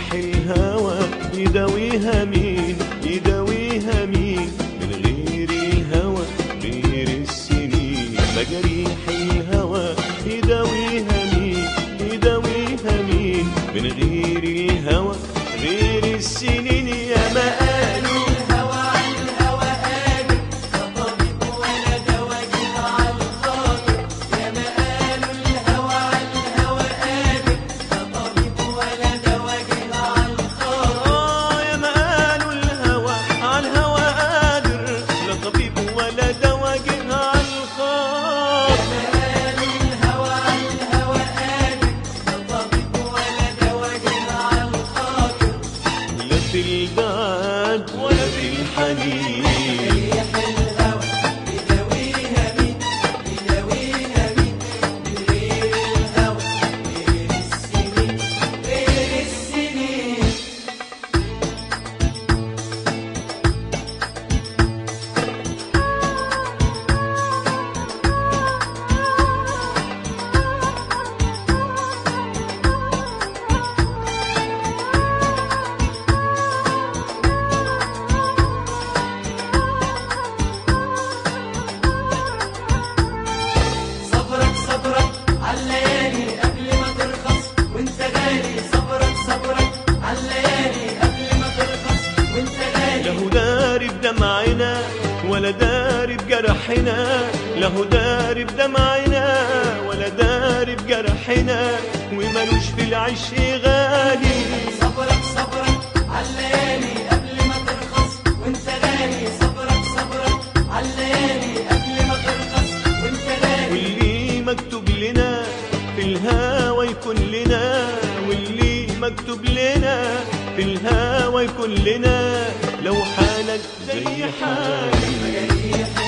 مجاريح الهوى يداويها مين يداويها مين من غير الهوى غير السنين مجاريح الهوى يداويها مين يداويها مين من غير الهوى غير السنين يا ما قالوا الهوى عن الهوى قادر لا طبيب ولا دوا جه على الخاطر يا ما قالوا الهوى عن الهوى قادر لا طبيب ولا دوا جه على الخاطر آه يا ما قالوا الهوى على الهوى قادر لا طبيب ولا دوا جه على الخاطر قالوا الهوى عن الهوى قادر لا طبيب ولا دوا جه على الخاطر لا في البعد ولا في الحنين ريح الهوى يداويها مين يداويها مين من غير الهوى غير السنين غير السنين صبرك صبرك عالليالي قبل ما ترخص وانت غالي صبرك صبرك عالليالي قبل ما ترخص وانت غالي له داري بدمعنا ولا داري بجرحنا له داري بدمعنا ولا داري بجرحنا ومالوش في العش غالي صبرك صبرك عالليالي قبل ما ترخص وانت غالي صبرك صبرك عالليالي قبل ما ترخص وانت غالي واللي مكتوب لنا في الهوى يكون لنا واللي مكتوب لنا في الهوى يكون لنا لو حالك زي حالي مجاريح